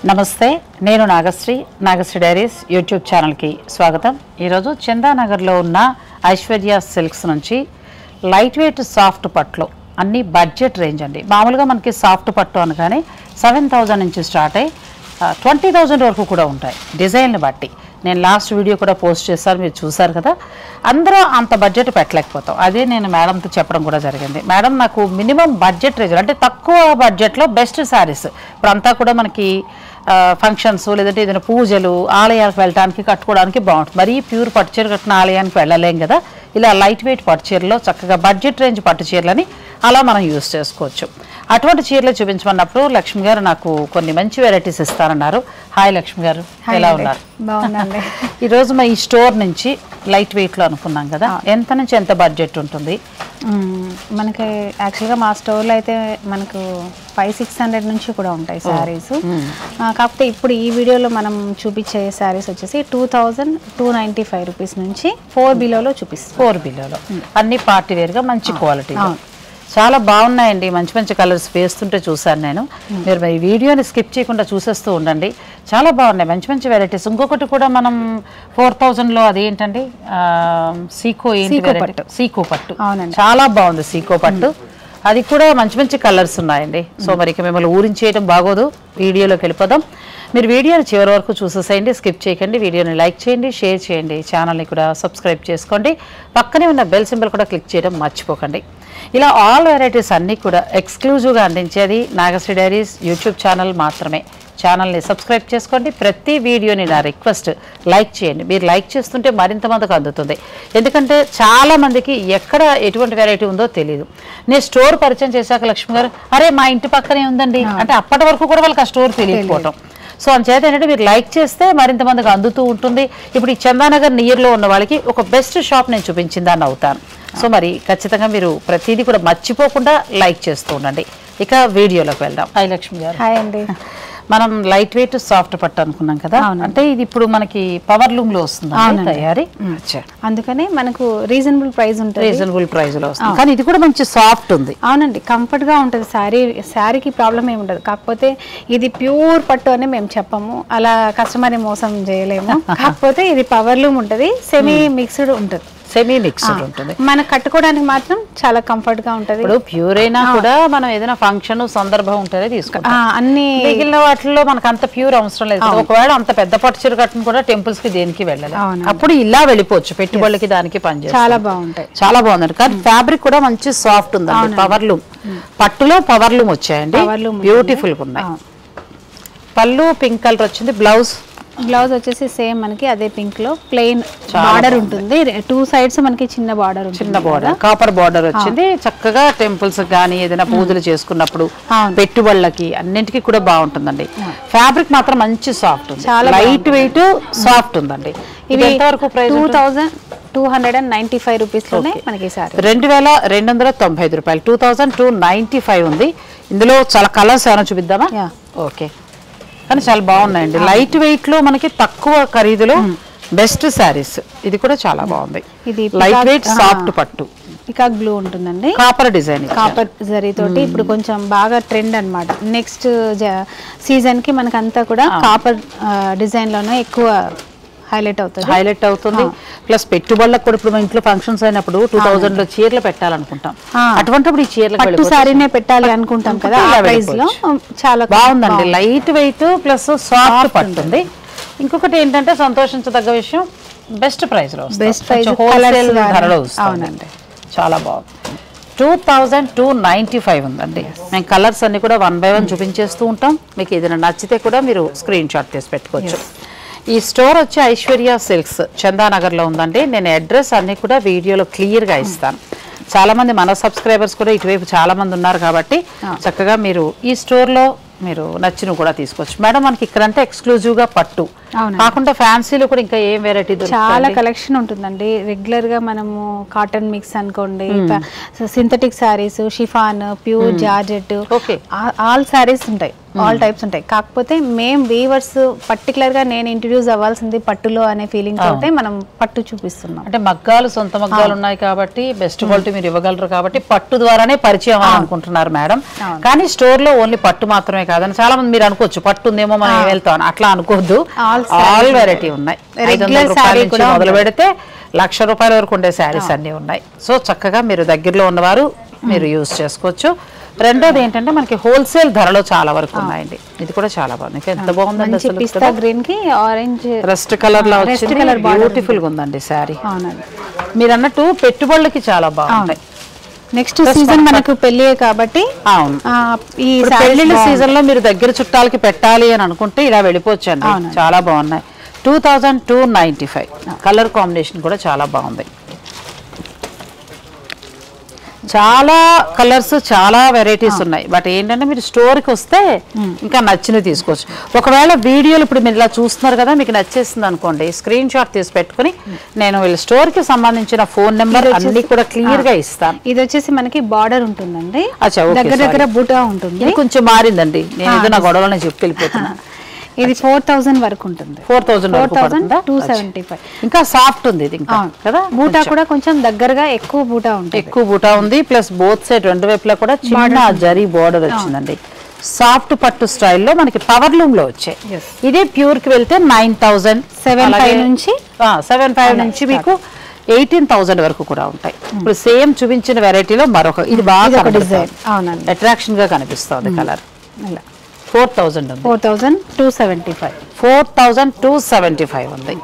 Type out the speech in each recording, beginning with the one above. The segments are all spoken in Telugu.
నమస్తే నేను నాగశ్రీ నాగశ్రీ డైరీస్ యూట్యూబ్ ఛానల్కి స్వాగతం ఈరోజు చందానగర్లో ఉన్న ఐశ్వర్య సిల్క్స్ నుంచి లైట్ వెయిట్ సాఫ్ట్ పట్లు అన్ని బడ్జెట్ రేంజ్ అండి మామూలుగా మనకి సాఫ్ట్ పట్టు అనగానే సెవెన్ థౌజండ్ నుంచి స్టార్ట్ అయ్యి ట్వంటీ థౌజండ్ వరకు కూడా ఉంటాయి డిజైన్ని బట్టి నేను లాస్ట్ వీడియో కూడా పోస్ట్ చేశాను మీరు చూసారు కదా అందరూ అంత బడ్జెట్ పెట్టలేకపోతాం అదే నేను మేడంతో చెప్పడం కూడా జరిగింది మేడం నాకు మినిమం బడ్జెట్ రేంజ్ అంటే తక్కువ బడ్జెట్లో బెస్ట్ శారీస్ ఇప్పుడు అంతా కూడా మనకి ఫంక్షన్స్ లేదంటే ఏదైనా పూజలు ఆలయాలకు వెళ్ళడానికి కట్టుకోవడానికి బాగుంటుంది మరీ ప్యూర్ పట్టు చీర కట్టిన ఆలయానికి వెళ్ళలేం కదా ఇలా లైట్ వెయిట్ పట్టు చీరలో చక్కగా బడ్జెట్ రేంజ్ పట్టు చీరలని అలా మనం యూస్ చేసుకోవచ్చు అటువంటి చీరలు చూపించమన్నప్పుడు లక్ష్మి గారు నాకు కొన్ని మంచి వెరైటీస్ ఇస్తారన్నారు హాయ్ లక్ష్మి గారు హాయ్ ఎలా అండి. ఉన్నారు బాగున్నాండి ఈరోజు మా ఈ స్టోర్ నుంచి లైట్ వెయిట్లో అనుకున్నాం కదా ఎంత నుంచి ఎంత బడ్జెట్ ఉంటుంది మ్మ్. మనకి యాక్చువల్గా మా స్టోర్లో అయితే మనకు ఫైవ్ సిక్స్ హండ్రెడ్ నుంచి కూడా ఉంటాయి శారీస్ కాకపోతే ఇప్పుడు ఈ వీడియోలో మనం చూపించే శారీస్ వచ్చేసి two thousand two ninety five rupees నుంచి ఫోర్ బిలోలో చూపిస్తాం ఫోర్ బిలోలో అన్ని పార్టీ వేర్గా మంచి క్వాలిటీ అవును. చాలా బాగున్నాయండి మంచి మంచి కలర్స్ వేస్తుంటే చూసాను నేను మీరు ఈ వీడియోని స్కిప్ చేయకుండా చూసేస్తూ ఉండండి చాలా బాగున్నాయి మంచి మంచి వెరైటీస్ ఇంకొకటి కూడా మనం ఫోర్ థౌజండ్లో అది ఏంటండి ఆ, సీకో ఏంటి సీకో variety? పట్టు. సీకో పట్టు అవునండి. చాలా బాగుంది సీకో పట్టు అది కూడా మంచి మంచి కలర్స్ ఉన్నాయండి సో మరి ఇక మిమ్మల్ని ఊరించేయడం బాగోదు వీడియోలోకి వెళ్ళిపోదాం మీరు వీడియోని చివరి వరకు చూసేసేయండి స్కిప్ చేయకండి వీడియోని లైక్ చేయండి షేర్ చేయండి ఛానల్ని కూడా సబ్స్క్రైబ్ చేసుకోండి పక్కనే ఉన్న బెల్ సింబల్ కూడా క్లిక్ చేయడం మర్చిపోకండి ఇలా ఆల్ వెరైటీస్ అన్నీ కూడా ఎక్స్క్లూజివ్గా అందించేది నాగశ్రీ డైరీస్ యూట్యూబ్ ఛానల్ మాత్రమే ఛానల్ని సబ్స్క్రైబ్ చేసుకోండి ప్రతి వీడియోని నా రిక్వెస్ట్ లైక్ చేయండి మీరు లైక్ చేస్తుంటే మరింత మందికి అందుతుంది ఎందుకంటే చాలా మందికి ఎక్కడ ఎటువంటి వెరైటీ ఉందో తెలియదు నేను స్టోర్ పరిచయం చేశాక లక్ష్మి గారు అరే మా ఇంటి పక్కనే ఉందండి అంటే అప్పటి వరకు కూడా వాళ్ళకి ఆ స్టోర్ తెలియకపోవటం సో అందుచేత ఏంటంటే మీరు లైక్ చేస్తే మరింత మందికి అందుతూ ఉంటుంది ఇప్పుడు ఈ చందానగర్ నియర్లో ఉన్న వాళ్ళకి ఒక బెస్ట్ షాప్ నేను చూపించిందని అవుతాను సో మరి ఖచ్చితంగా మీరు ప్రతిదీ కూడా మర్చిపోకుండా లైక్ చేస్తూ ఉండండి ఇక వీడియోలోకి వెళ్దాం హాయ్ లక్ష్మి గారు హాయ్ అండి మనం లైట్ వెయిట్ సాఫ్ట్ పట్టు అనుకున్నాం కదా అవునండి. అంటే ఇది ఇప్పుడు మనకి పవర్ లూమ్ లో వస్తుంది అవునండి. తయారీ అందుకనే మనకు రీజనబుల్ ప్రైస్ ఉంటుంది రీజనబుల్ ప్రైస్ లో వస్తుంది కానీ ఇది కూడా మంచి సాఫ్ట్ ఉంది అవునండి కంఫర్ట్గా ఉంటుంది శారీ శారీకి ప్రాబ్లం ఏమి ఉండదు కాకపోతే ఇది ప్యూర్ పట్టు అని మేము చెప్పము అలా కస్టమర్ని మోసం చేయలేము కాకపోతే ఇది పవర్ లూమ్ ఉంటుంది సెమీ మిక్స్డ్ ఉంటుంది సెమీ మిక్స్డ్ ఉంటుంది మనకు కట్టుకోవడానికి మాత్రం చాలా కంఫర్ట్గా ఉంటుంది ఇప్పుడు ప్యూర్ అయినా కూడా మనం ఏదైనా ఫంక్షన్ సందర్భం ఉంటేనే తీసుకుంటాం ఆ, అన్ని మిగిలిన వాటిల్లో మనకు అంత ప్యూర్ అవసరం లేదు కదా. ఒకవేళ అంత పెద్ద పట్టు చీర కట్టుకుని కూడా టెంపుల్స్ కి దేనికి వెళ్ళాలి అవునండి. అప్పుడు ఇలా వెళ్ళిపోవచ్చు పెట్టుబడులకి దానికి పనిచేస్తుంది చాలా బాగుంటాయి చాలా బాగుందండి కానీ ఫ్యాబ్రిక్ కూడా మంచి సాఫ్ట్ ఉందండి పవర్ లూమ్ పట్టులో పవర్ లూమ్ వచ్చాయండి Power loom బ్యూటిఫుల్ గా ఉన్నాయి పళ్ళు పింక్ కలర్ వచ్చింది బ్లౌజ్ బ్లౌజ్ వచ్చేసి సేమ్ మనకి అదే పింక్ లో ప్లెయిన్ బార్డర్ ఉంటుంది టూ సైడ్స్ మనకి చిన్న బార్డర్ ఉంటుంది చిన్న బార్డర్ కాపర్ బార్డర్ వచ్చింది చక్కగా టెంపుల్స్ కానీ ఏదైనా పూజలు చేసుకున్నప్పుడు అవును. పెట్టుబడులకి అన్నింటికి కూడా బాగుంటుందండి ఫ్యాబ్రిక్ మాత్రం మంచి సాఫ్ట్ ఉంది చాలా లైట్ వెయిట్ సాఫ్ట్ ఉందండి ఇది ఇవి ఎంతవరకు price two thousand two hundred and ninety five rupees లోనే మనకి సారీ రెండు వేల రెండు వందల తొంభై ఐదు రూపాయలు two thousand two ninety five ఉంది ఇందులో చాలా కలర్స్ ఏమైనా చూపిద్దామా Yeah. ఓకే కానీ చాలా బాగున్నాయండి లైట్ వెయిట్ లో మనకి తక్కువ ఖరీదులో బెస్ట్ శారీస్ ఇది కూడా చాలా బాగుంది ఇది లైట్ peacock- వెయిట్ ఆ. సాఫ్ట్ పట్టు పికాక్ బ్లూ ఉంటుందండి కాపర్ డిజైన్ కాపర్ జరీ తోటి ఇప్పుడు కొంచెం బాగా ట్రెండ్ అన్నమాట నెక్స్ట్ సీజన్ కి మనకంతా కూడా కాపర్ డిజైన్ లోనే ఎక్కువ హైలైట్ అవుతుంది హైలైట్ అవుతుంది ప్లస్ పెట్టుబడులకు కూడా ఇప్పుడు మన ఇంట్లో ఫంక్షన్స్ అయినప్పుడు టూ థౌజండ్ లో చీరలు పెట్టాలనుకుంటాం ఆ. అటువంటిప్పుడు ఈ చీరలకు పట్టు వెళ్ళిపోవచ్చు. సారీనే పెట్టాలి అనుకుంటాం కదా ఆ ఇలా ప్రైస్ లో చాలా బాగుందండి లైట్ వెయిట్ ప్లస్ సాఫ్ట్ పట్టుంది ఇంకొకటి ఏంటంటే సంతోషించదగ్గ విషయం బెస్ట్ ప్రైస్ లో వస్తుంది. Best price, కొంచెం wholesale colours గానీ. ధరలో వస్తుంది. అవునండి. చాలా బాగుంది two thousand two ninety five ఉందండి మేము కలర్స్ అన్ని కూడా వన్ బై వన్ చూపించేస్తూ ఉంటాం మీకు ఏదైనా నచ్చితే కూడా మీరు స్క్రీన్ షాట్ తీసి పెట్టుకోవచ్చు ఈ స్టోర్ వచ్చి ఐశ్వర్య సిల్క్స్ చందానగర్లో ఉందండి నేను అడ్రస్ అన్ని కూడా వీడియోలో క్లియర్గా ఇస్తాను చాలా మంది మన సబ్స్క్రైబర్స్ కూడా ఇటువైపు చాలా మంది ఉన్నారు కాబట్టి చక్కగా మీరు ఈ స్టోర్లో మీరు నచ్చినవి కూడా తీసుకోవచ్చు మేడం మనకి ఇక్కడంతా ఎక్స్క్లూజివ్ గా పట్టు అవునండి. కాకుండా ఫ్యాన్సీలో కూడా ఇంకా ఏం వెరైటీ చాలా కలెక్షన్ ఉంటుందండి రెగ్యులర్ గా మనము కాటన్ మిక్స్ అనుకోండి synthetic saris chiffon pure georgette Okay. All saris ఉంటాయి ఆల్ టైప్స్ ఉంటాయి కాకపోతే మేం వీవర్స్ పర్టికులర్ గా నేను ఇంట్రడ్యూస్ అవ్వాల్సింది పట్టులో అనే ఫీలింగ్ తోటే మనం పట్టు చూపిస్తున్నాం అంటే మగ్గాలు సొంత మగ్గాలు ఉన్నాయి కాబట్టి బెస్ట్ క్వాలిటీ మీరు ఇవ్వగలరు కాబట్టి పట్టు ద్వారానే పరిచయం అని అనుకుంటున్నారు మేడం అవును. కానీ స్టోర్ లో ఓన్లీ పట్టు మాత్రమే కాదని చాలా మంది మీరు అనుకోవచ్చు పట్టు ఉందేమో మనం వెళ్తాం అట్లా అనుకోవద్దు All ఆల్ వెరైటీ ఉన్నాయి ఐదు వందల Regular రూపాయల saree నుంచి కూడా మొదలు పెడితే లక్ష రూపాయల వరకు ఉండే శారీస్ అన్ని ఉన్నాయి సో చక్కగా మీరు దగ్గరలో ఉన్నవారు మీరు యూజ్ చేసుకోవచ్చు రెండోది ఏంటంటే మనకి హోల్సేల్ ధరలో చాలా వరకు ఉన్నాయండి ఇది కూడా చాలా బాగుంది ఇంకా ఎంత బాగుందండి మంచి అసలు పిస్తా గ్రీన్ కి ఆరెంజ్ రెస్ట్ కలర్ లో Rust వచ్చింది colour border బ్యూటిఫుల్ గా ఉందండి శారీ అవునండి మీరు అన్నట్టు పెట్టుబడులకి చాలా బాగుంటాయి నెక్స్ట్ సీజన్ మనకు పెళ్ళి కాబట్టి అవును ఆ, ఈ ఇప్పుడు sarees పెళ్లిళ్ళ బాగుంటాయి. సీజన్ లో మీరు దగ్గర చుట్టాలకి పెట్టాలి అని అనుకుంటే ఇలా వెళ్ళిపోవచ్చు అండి అవునండి. చాలా బాగున్నాయి two thousand two ninety five colour combination కూడా చాలా బాగుంది చాలా కలర్స్ చాలా వెరైటీస్ ఉన్నాయి బట్ ఏంటంటే మీరు స్టోర్కి వస్తే ఇంకా నచ్చినవి తీసుకోవచ్చు ఒకవేళ వీడియోలు ఇప్పుడు మీరు ఇలా చూస్తున్నారు కదా మీకు నచ్చేస్తుంది అనుకోండి స్క్రీన్ షాట్ తీసి పెట్టుకుని నేను వీళ్ళ స్టోర్కి సంబంధించిన ఫోన్ నెంబర్ అన్ని కూడా క్లియర్ గా ఇస్తాను ఇది వచ్చేసి మనకి బార్డర్ ఉంటుందండి అచ్చా, okay, దగ్గర దగ్గర sorry. బూటా ఉంటుంది ఇది కొంచెం మారిందండి నేను ఏదో నా గొడవలని చెప్పి వెళ్ళిపోతున్నా ఇది ఫోర్ థౌసండ్ వరకు ఉంటుంది four thousand four thousand two seventy five ఇంకా సాఫ్ట్ ఉంది ఇది ఇంకా కదా బూటా కూడా కొంచెం దగ్గరగా ఎక్కువ బూటా ఉంటుంది ఎక్కువ బూటా ఉంది ప్లస్ బోత్ సైడ్ రెండు వైపులా కూడా చిన్న జరీ బోర్డర్ వచ్చిందండి సాఫ్ట్ పట్టు స్టైల్లో మనకి పవర్ లూమ్ లో వచ్చాయి Yes. ఇదే ప్యూర్ కి వెళ్తే నైన్ థౌసండ్ సెవెన్ ఫైవ్ నుంచి సెవెన్ ఫైవ్ నుంచి మీకు ఎయిటీన్ థౌసండ్ వరకు కూడా ఉంటాయి ఇప్పుడు సేమ్ చూపించిన వెరైటీలో మరొక ఇది బాగా ఒక డిజైన్ అవునండి అట్రాక్షన్ గా కనిపిస్తుంది కలర్ ఇలా ఫోర్ థౌసండ్ ఉంది four thousand two seventy five four thousand two seventy five ఉంది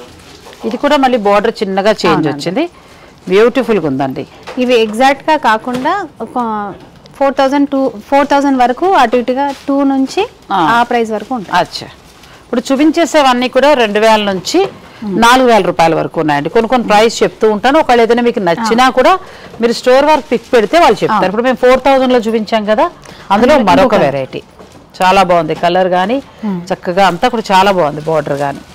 ఇది కూడా మళ్ళీ బార్డర్ చిన్నగా చేంజ్ వచ్చింది బ్యూటిఫుల్గా ఉందండి ఇవి ఎగ్జాక్ట్ గా కాకుండా ఒక four thousand two four thousand వరకు అటు ఇటుగా టూ నుంచి ఆ. ఆ ప్రైస్ వరకు ఉంటాయి అచ్చా ఇప్పుడు చూపించేసేవన్నీ కూడా రెండు వేల నుంచి నాలుగు వేల రూపాయల వరకు ఉన్నాయండి కొన్ని కొన్ని ప్రైస్ చెప్తూ ఉంటాను ఒకవేళ ఏదైనా మీకు నచ్చినా కూడా మీరు స్టోర్ వర్క్ పిక్ పెడితే వాళ్ళు చెప్తారు ఇప్పుడు మేము ఫోర్ థౌజండ్ లో చూపించాం కదా అందులో మరొక వెరైటీ చాలా బాగుంది కలర్ కానీ చక్కగా అంతా కూడా చాలా బాగుంది బార్డర్ కానీ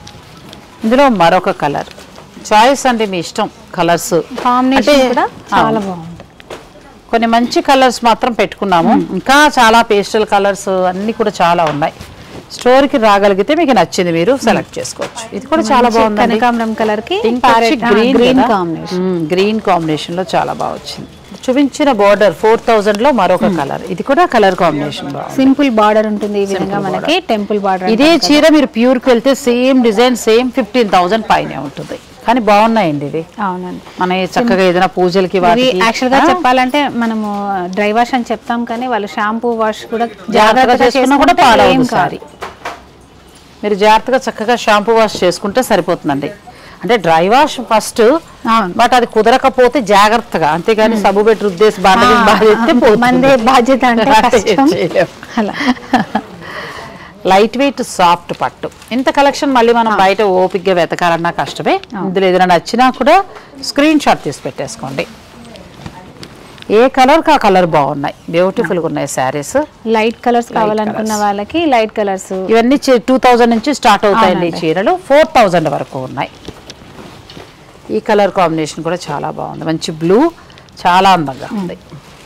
ఇందులో మరొక కలర్ చాయిస్ అండి మీ ఇష్టం కలర్స్ కాంబినేషన్ కూడా చాలా బాగుంది కొన్ని మంచి కలర్స్ మాత్రం పెట్టుకున్నాము ఇంకా చాలా పేస్టల్ కలర్స్ అన్ని కూడా చాలా ఉన్నాయి స్టోర్ కి రాగలిగితే మీకు నచ్చింది మీరు సెలెక్ట్ చేసుకోవచ్చు ఇది కూడా చాలా మంచి బాగుంది కనకాంబరం కలర్ కి green green combination green combination లో చాలా బాగా వచ్చింది చూపించిన బార్డర్ ఫోర్ థౌజండ్ లో మరొక కలర్ ఇది కూడా కలర్ కాంబినేషన్ బాగుంది సింపుల్ బార్డర్ ఉంటుంది ఈ విధంగా మనకి టెంపుల్ బార్డర్ ఇదే చీర మీరు ప్యూర్ కి వెళ్తే same design same fifteen thousand పైనే ఉంటుంది కానీ బాగున్నాయండి ఇవి అవునండి మన చక్కగా ఏదైనా పూజలకి ఇది వాటికి యాక్చువల్ గా చెప్పాలంటే మనము డ్రై వాష్ అని చెప్తాం కానీ వాళ్ళు షాంపూ వాష్ కూడా జాగ్రత్తగా చేసుకున్నా కూడా చేసుకుంటే ఏం పాడవదు కాదు. సారీ మీరు జాగ్రత్తగా చక్కగా షాంపూ వాష్ చేసుకుంటే సరిపోతుందండి అంటే డ్రై వాష్ ఫస్ట్ అవును. బట్ అది కుదరకపోతే జాగ్రత్తగా అంతేగాని సబ్బు పెట్టి రుద్దేసి బాగా బాగా చేస్తే పోతుంది. మందే బాధ్యత అంటే అదే కష్టం. చేయలేం. అలా లైట్ వెయిట్ సాఫ్ట్ పట్టు ఇంత కలెక్షన్ మళ్ళీ మనం బయట ఓపిక్గా వెతకాలన్నా కష్టమే ఇందులో ఏదైనా నచ్చినా కూడా స్క్రీన్ షాట్ తీసి పెట్టేసుకోండి ఏ కలర్ ఆ కలర్ బాగున్నాయి బ్యూటిఫుల్గా ఉన్నాయి శారీస్ లైట్ కలర్స్ కావాలనుకున్న వాళ్ళకి లైట్ కలర్స్ ఇవన్నీ టూ థౌజండ్ నుంచి స్టార్ట్ అవుతాయండి ఈ చీరలు ఫోర్ థౌజండ్ వరకు ఉన్నాయి ఈ కలర్ కాంబినేషన్ కూడా చాలా బాగుంది మంచి బ్లూ చాలా అందంగా ఉంది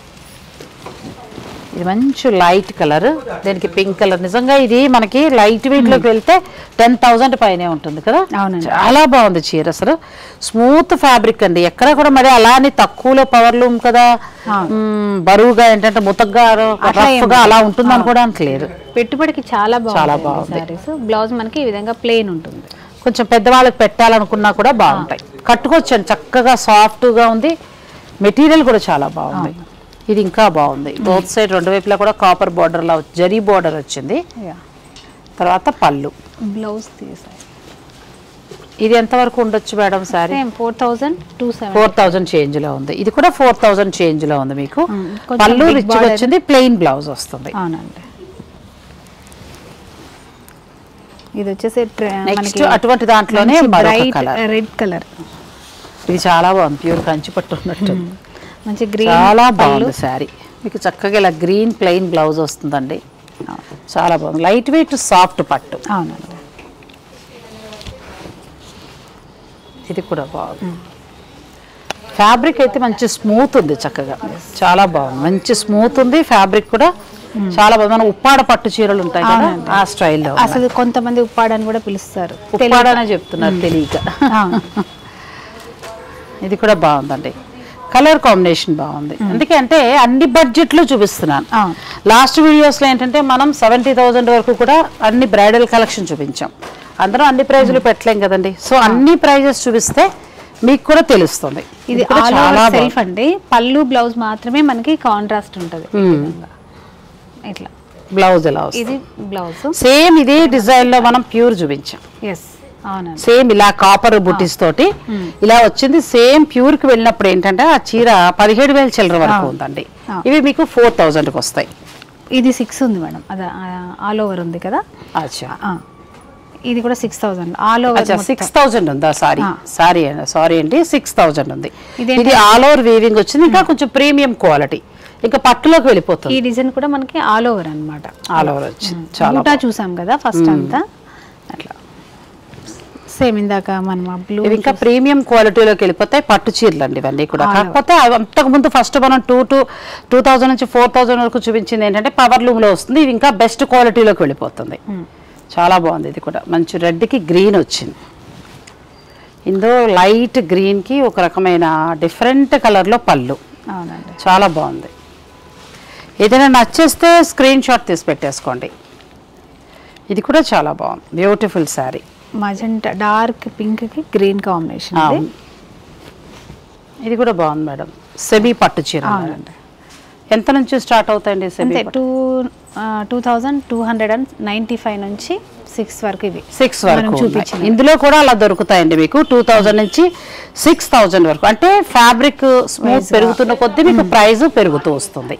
ఇది మంచి లైట్ కలర్ దీనికి పింక్ కలర్ నిజంగా ఇది మనకి లైట్ వెయిట్ లోకి వెళ్తే టెన్ థౌజండ్ పైనే ఉంటుంది కదా అవునండి. చాలా బాగుంది చీర అసలు స్మూత్ ఫ్యాబ్రిక్ అండి ఎక్కడ కూడా మరి అలానే తక్కువలో పవర్ లూమ్ కదా మ్, బరువుగా ఏంటంటే ముతగ్గా అట్లా ఏం రఫ్గా అలా ఉంటుంది అనుకోవడానికి లేదు పెట్టుబడికి చాలా చాలా బాగుంది బాగుంది. సారీస్ బ్లౌజ్ మనకి ఈ విధంగా ప్లెయిన్ ఉంటుంది కొంచెం పెద్దవాళ్ళకి పెట్టాలనుకున్నా కూడా బాగుంటాయి కట్టుకోవచ్చండి చక్కగా సాఫ్ట్గా ఉంది మెటీరియల్ కూడా చాలా బాగుంది ఇది ఇంకా బాగుంది బోత్ సైడ్ రెండు వైపులా కూడా కాపర్ బార్డర్ లా జరీ బార్డర్ వచ్చింది తర్వాత పళ్ళు బ్లౌజ్ తీసాయి ఇది ఎంతవరకు ఉండొచ్చు madam sari same four thousand two seven four thousand change లో ఉంది ఇది కూడా ఫోర్ థౌజండ్ చేంజ్ లో ఉంది మీకు మ్మ్. కొంచెం పళ్ళు big రిచ్ border. వచ్చింది ప్లెయిన్ బ్లౌజ్ వస్తుంది అవునండి ఇది వచ్చేసి నెక్స్ట్ అటువంటి దాంట్లోనే మరొక బ్రైట్ కలర్ రెడ్ కలర్ ఇది చాలా బాగుంది ప్యూర్ కంచి పట్టు ఉన్నట్టు మంచి గ్రీన్ చాలా బాగుంది శారీ మీకు చక్కగా ఇలా గ్రీన్ ప్లెయిన్ బ్లౌజ్ వస్తుందండి చాలా బాగుంది లైట్ వెయిట్ సాఫ్ట్ పట్టు అవునండి ఇది కూడా బాగుంది ఫ్యాబ్రిక్ అయితే మంచి స్మూత్ ఉంది చక్కగా చాలా బాగుంది మంచి స్మూత్ ఉంది ఫ్యాబ్రిక్ కూడా చాలా బాగుంది మన ఉప్పాడ పట్టు చీరలు ఉంటాయి కదా ఆ స్టైల్లో అసలు కొంతమంది ఉప్పాడని కూడా పిలుస్తారు ఉప్పాడనే చెప్తున్నారు తెలియక అవును. ఇది కూడా బాగుందండి కలర్ కాంబినేషన్ బాగుంది అందుకే అంటే అన్ని బడ్జెట్లో చూపిస్తున్నాను అవును. లాస్ట్ వీడియోస్లో ఏంటంటే మనం సెవెంటీ థౌజండ్ వరకు కూడా అన్ని బ్రైడల్ కలెక్షన్ చూపించాం అందరం అన్ని ప్రైజులు పెట్టలేం కదండి సో అన్ని ప్రైజెస్ చూపిస్తే మీకు కూడా తెలుస్తుంది ఇది కూడా ఆల్ చాలా ఓవర్ సెల్ఫ్ అండి పళ్ళు బ్లౌజ్ మాత్రమే మనకి కాంట్రాస్ట్ ఉంటుంది ఇట్లా బ్లౌజ్ ఎలా వస్తుంది ఇది బ్లౌజ్ సేమ్ ఇదే డిజైన్ లో మనం ప్యూర్ చూపించాం ఎస్ అవునండి సేమ్ ఇలా కాపర్ బుట్టిస్ తోటి ఇలా వచ్చింది సేమ్ ప్యూర్ కి వెళ్ళినప్పుడు ఏంటంటే ఆ చీర పదిహేడు వేల చిల్లర వరకు ఉందండి ఆ. ఇవి మీకు ఫోర్ థౌజండ్కి వస్తాయి ఇది సిక్స్ ఉంది మేడం అదే ఆల్ ఓవర్ ఉంది కదా అచ్చా ఆ. ఇది కూడా సిక్స్ థౌసండ్ ఆల్ ఓవర్ అచ్చా సిక్స్ థౌజండ్ ఉందా సారీ ఆ. సారీ సారీ అండి సిక్స్ థౌజండ్ ఉంది ఇదేంటి? ఇది ఆల్ ఓవర్ వీవింగ్ వచ్చింది ఇంకా కొంచెం ప్రీమియం క్వాలిటీ ఇంకా పట్టులోకి ఈ వెళ్ళిపోతుంది డిజైన్ కూడా మనకి ఆల్ ఓవర్ అన్నమాట ఆల్ ఓవర్ వచ్చింది చాలా బూటా చూసాం కదా ఫస్ట్ అంతా అట్లా సేమ్ ఇందాక మనం బ్లూ ఇవి ఇంకా ప్రీమియం క్వాలిటీలోకి వెళ్ళిపోతాయి పట్టు చీరలు అండి ఇవన్నీ కూడా కాకపోతే అవి అంతకు ముందు ఫస్ట్ మనం టూ టు టూ థౌజండ్ నుంచి ఫోర్ థౌజండ్ వరకు చూపించింది ఏంటంటే పవర్ లూమ్ లో వస్తుంది ఇది ఇంకా బెస్ట్ క్వాలిటీలోకి వెళ్ళిపోతుంది చాలా బాగుంది ఇది కూడా మంచి రెడ్కి గ్రీన్ వచ్చింది ఇందులో లైట్ గ్రీన్కి ఒక రకమైన డిఫరెంట్ కలర్లో పళ్ళు అవునండి చాలా బాగుంది ఏదైనా నచ్చేస్తే స్క్రీన్ షాట్ తీసి పెట్టేసుకోండి ఇది కూడా చాలా బాగుంది beautiful sari magenta dark pink కి గ్రీన్ కాంబినేషన్ అవును. ఇది కూడా బాగుంది మేడం సెమీ పట్టు చీర అవునండి. ఎంత నుంచి స్టార్ట్ అవుతాయండి సెమీ అంతే two two thousand two hundred and ninety five నుంచి సిక్స్ వరకు ఇవి సిక్స్ మనం వరకు చూపించిన ఉన్నాయి. ఇందులో కూడా అలా దొరుకుతాయండి మీకు టూ థౌజండ్ నుంచి సిక్స్ థౌజండ్ వరకు అంటే ఫ్యాబ్రిక్ స్మూత్ పెరుగుతున్న కొద్దీ మీకు ప్రైస్ పెరుగుతూ వస్తుంది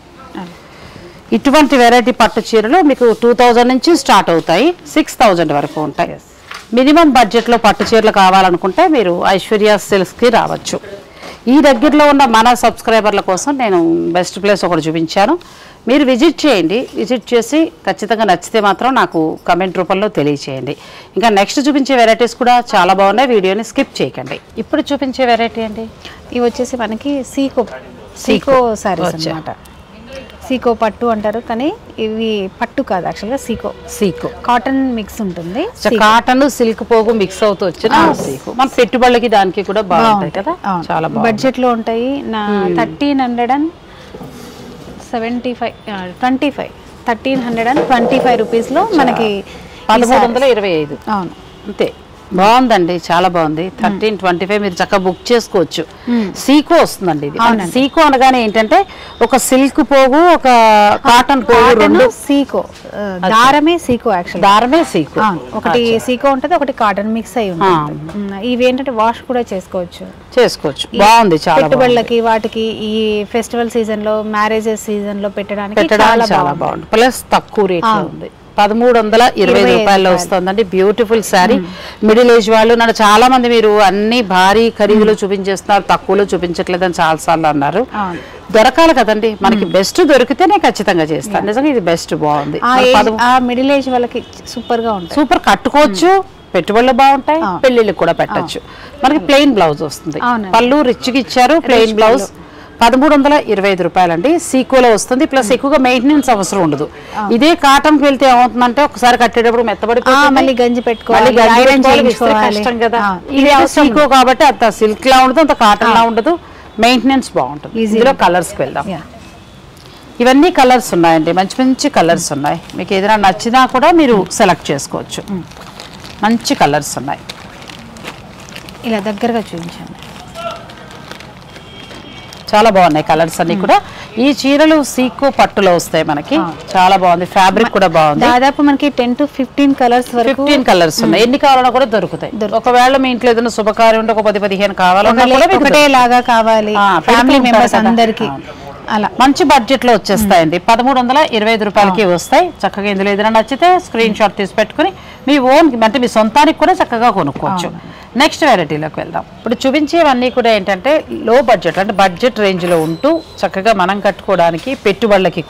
ఇటువంటి వెరైటీ పట్టు చీరలు మీకు టూ థౌజండ్ నుంచి స్టార్ట్ అవుతాయి సిక్స్ థౌజండ్ వరకు ఉంటాయి మినిమం బడ్జెట్లో పట్టు చీరలు కావాలనుకుంటే మీరు ఐశ్వర్య సిల్క్స్కి రావచ్చు ఈ దగ్గరలో ఉన్న మన సబ్స్క్రైబర్ల కోసం నేను బెస్ట్ ప్లేస్ ఒకటి చూపించాను మీరు విజిట్ చేయండి విజిట్ చేసి ఖచ్చితంగా నచ్చితే మాత్రం నాకు కమెంట్ రూపంలో తెలియచేయండి ఇంకా నెక్స్ట్ చూపించే వెరైటీస్ కూడా చాలా బాగున్నాయి వీడియోని స్కిప్ చేయకండి ఇప్పుడు చూపించే వెరైటీ అండి ఇవి వచ్చేసి మనకి సీకో సీకో సారీస్ వచ్చా. అన్నమాట సీకో పట్టు అంటారు కానీ ఇవి పట్టు కాదు యాక్చువల్గా సీకో సీకు కాటన్ మిక్స్ ఉంటుంది కాటన్ సిల్క్ పోగు మిక్స్ అవుతూ వచ్చిన సీకు మన పెట్టుబడులకి దానికి కూడా బాగుంటాయి కదా చాలా బాగుంది బడ్జెట్ లో ఉంటాయి నా thirteen hundred and seventy five twenty five thirteen hundred and twenty five rupees లో మనకి ఈ పదమూడు sarees- వందల ఇరవై ఐదు అవును అంతే బాగుందండి చాలా బాగుంది థర్టీన్ ట్వంటీ ఫైవ్ మీరు చక్కగా బుక్ చేసుకోవచ్చు సీకో వస్తుందండి ఇది అవునండి. సీకో అనగానే ఏంటంటే ఒక సిల్క్ పోగు ఒక కాటన్ పోగు కాటన్ రెండు సీకో ఆ, దారమే సీకో యాక్చువల్ దారమే సీకో ఒకటి సీకో ఉంటుంది ఒకటి కాటన్ మిక్స్ అయి ఉంటుంది ఉమ్, ఇవి ఏంటంటే వాష్ కూడా చేసుకోవచ్చు చేసుకోవచ్చు బాగుంది చాలా బాగుంది. పెట్టుబడులకి వాటికి ఈ ఫెస్టివల్ సీజన్ లో మ్యారేజెస్ సీజన్ లో పెట్టడానికి పెట్టడానికి చాలా చాలా బాగుంది బాగుంది ప్లస్ తక్కువ రేట్ ఉంది పదమూడు వందల ఇరవై ఇరవై ఐదు రూపాయల్లో వస్తుందండి బ్యూటిఫుల్ శారీ మిడిల్ ఏజ్ వాళ్ళు నన్ను చాలా మంది మీరు అన్ని భారీ ఖరీదులో చూపించేస్తున్నారు తక్కువలో చూపించట్లేదని చాలా సార్లు అన్నారు అవును. దొరకాలి కదండి మనకి బెస్ట్ దొరికితేనే ఖచ్చితంగా చేస్తాను నిజంగా ఇది బెస్ట్ బాగుంది ఆ మన ఏజ్ పదమూ- ఆ మిడిల్ ఏజ్ వాళ్ళకి సూపర్ గా ఉంటుంది సూపర్ కట్టుకోవచ్చు పెట్టుబడులు బాగుంటాయి ఆ. పెళ్లిళ్ళకి కూడా పెట్టచ్చు మనకి ప్లెయిన్ బ్లౌజ్ వస్తుంది అవునండి. పళ్ళు రిచ్కి ఇచ్చారు ప్లెయిన్ బ్లౌజ్ పదమూడు వందల ఇరవై ఐదు రూపాయలండి సీకోలో వస్తుంది ప్లస్ ఎక్కువగా మెయింటెనెన్స్ అవసరం ఉండదు ఇదే కాటన్ కి వెళ్తే ఏమవుతుందంటే ఒకసారి కట్టేటప్పుడు మెత్తబడి ఆ, మళ్ళీ గంజి పెట్టుకోవాలి, మళ్ళీ గంజి iron పెట్టుకోవాలి, చేయించుకోవాలి. కష్టం కదా ఆ, ఇది ఇది అవసరం సీకో కాబట్టి అంత సిల్క్ లా ఉండదు అంత కాటన్ లా ఉండదు మెయింటెనెన్స్ బాగుంటుంది Easy ఇందులో కలర్స్ కి వెళ్దాం Yeah. ఇవన్నీ కలర్స్ ఉన్నాయండి మంచి మంచి కలర్స్ ఉన్నాయి మీకు ఏదైనా నచ్చినా కూడా మీరు సెలెక్ట్ చేసుకోవచ్చు మంచి కలర్స్ ఉన్నాయి ఇలా దగ్గరగా చూపించండి చాలా బాగున్నాయి కలర్స్ అన్ని కూడా ఈ చీరలు సీకో పట్టులో వస్తాయి మనకి చాలా బాగుంది ఫ్యాబ్రిక్ కూడా బాగుంది దాదాపు మనకి టెన్ టు ఫిఫ్టీన్ కలర్స్ వరకు ఫిఫ్టీన్ కలర్స్ ఉన్నాయి ఎన్ని కావాలన్నా కూడా దొరుకుతాయి ఒకవేళ మీ ఇంట్లో ఏదైనా శుభకార్యం ఉంటే ఒక పది పదిహేను కావాలన్నా కూడా మీకు ఒకటే లాగా కావాలి ఆ, ఫ్యామిలీ పెడుతూ మెంబర్స్ ఉంటారు కదా. అందరికి అలా మంచి బడ్జెట్ లో వచ్చేస్తాయండి పదమూడు వందల ఇరవై ఐదు రూపాయలకి వస్తాయి చక్కగా ఇందులో ఏదైనా నచ్చితే స్క్రీన్ షాట్ తీసి పెట్టుకుని మీ ఓన్ అంటే మీ సొంతానికి కూడా చక్కగా కొనుక్కోవచ్చు నెక్స్ట్ వెరైటీలోకి వెళ్దాం ఇప్పుడు చూపించేవన్నీ కూడా ఏంటంటే లో బడ్జెట్ అంటే బడ్జెట్ రేంజ్ లో ఉంటూ చక్కగా మనం కట్టుకోవడానికి పెట్టుబడులకి కూడా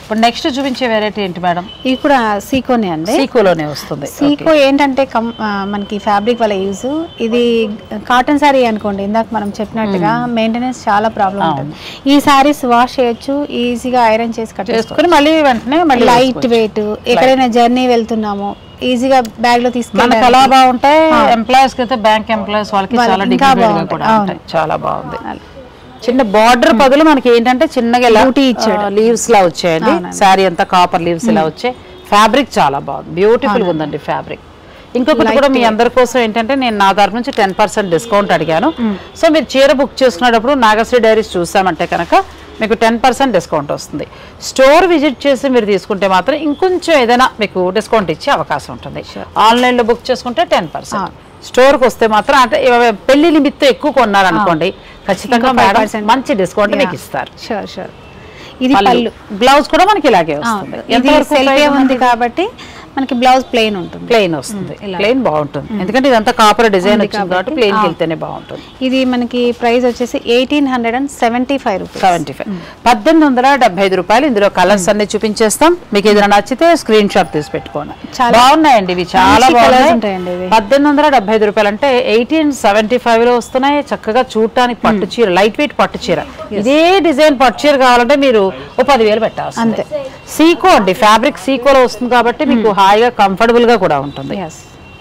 ఇప్పుడు నెక్స్ట్ చూపించే వెరైటీ ఏంటి మేడం ఇవి కూడా సీకోనే అండి సీకోలోనే వస్తుంది సీకో ఏంటంటే కం ఆ, మనకి ఫ్యాబ్రిక్ వల్ల యూజ్ ఇది కాటన్ శారీ అనుకోండి ఇందాక మనం చెప్పినట్టుగా మెయింటెనెన్స్ చాలా ప్రాబ్లం ఉంటుంది ఈ శారీస్ వాష్ చేయొచ్చు ఈజీగా ఐరన్ చేసి కట్ చేసుకుని మళ్ళీ వెంటనే మళ్ళీ లైట్ వెయిట్ ఎక్కడైనా జర్నీ వెళ్తున్నాము ఈజీగా బ్యాగ్ లో మనకు తీసుకెళ్ళి అలా బాగుంటాయి ఎంప్లాయీస్ కి అయితే బ్యాంక్ ఎంప్లాయీస్ వాళ్ళకి వాళ్ళకి చాలా ఇంకా డిగ్నిఫైడ్ గా బాగుంటాయి. కూడా అవును. ఉంటాయి చాలా బాగుంది చిన్న బార్డర్ బదులు మనకి ఏంటంటే చిన్నగా ఇలా Booty ఇచ్చాడు. లీవ్స్ లా వచ్చాయండి అవునండి. శారీ అంతా కాపర్ లీవ్స్ ఇలా వచ్చాయి ఫ్యాబ్రిక్ చాలా బాగుంది బ్యూటిఫుల్ ఉందండి ఫ్యాబ్రిక్ ఇంకొకటి కూడా మీ అందరి కోసం ఏంటంటే నేను నా తరపు నుంచి టెన్ పర్సెంట్ డిస్కౌంట్ అడిగాను సో మీరు చీర బుక్ చేసుకునేటప్పుడు నాగశ్రీ డైరీస్ చూసామంటే కనుక మీకు టెన్ పర్సెంట్ డిస్కౌంట్ వస్తుంది స్టోర్ విజిట్ చేసి మీరు తీసుకుంటే మాత్రం ఇంకొంచెం ఏదైనా మీకు డిస్కౌంట్ ఇచ్చే అవకాశం ఉంటుంది ఆన్లైన్లో బుక్ చేసుకుంటే టెన్ పర్సెంట్ స్టోర్కి వస్తే మాత్రం అంటే ఇవ- పెళ్లి నిమిత్తం ఎక్కువ కొన్నారనుకోండి ఖచ్చితంగా ఇంకో మేడం 5% మంచి డిస్కౌంట్ మీకు ఇస్తారు షూర్ షూర్ ఇది పళ్ళు బ్లౌజ్ కూడా మనకి ఇలాగే వస్తుంది ఇది ఎంతవరకు సెల్ఫే ఉంది కాబట్టి మనకి బ్లౌజ్ ప్లెయిన్ ఉంటుంది ప్లెయిన్ వస్తుంది ప్లెయిన్ బాగుంటుంది ఎందుకంటే ఇదంతా కాపర్ డిజైన్ వచ్చింది కాబట్టి ప్లెయిన్ వెళ్తేనే బాగుంటుంది ఇది మనకి ప్రైస్ వచ్చేసి eighteen hundred and seventy five rupees seventy five పద్దెనిమిది వందల డెబ్బై ఐదు రూపాయలు ఇందులో కలర్స్ అన్ని చూపించేస్తాం మీకు ఏదైనా నచ్చితే స్క్రీన్ షాట్ తీసి పెట్టుకోండి చాలా బాగున్నాయండి ఇవి చాలా మంచి colours బాగున్నాయి ఉంటాయండి ఇవి. పద్దెనిమిది వందల డెబ్బై ఐదు రూపాయలు అంటే ఎయిటీన్ సెవెంటీ ఫైవ్ లో వస్తున్నాయి చక్కగా చూడటానికి పట్టు చీర లైట్ వెయిట్ పట్టు చీర ఇదే డిజైన్ పట్టు చీర కావాలంటే మీరు ఓ పదివేలు పెట్టాల్సి అంతే. సీకో అండి ఫ్యాబ్రిక్ సీకోలో వస్తుంది కాబట్టి మీకు హాయిగా కంఫర్టబుల్ గా కూడా ఉంటుంది ఎస్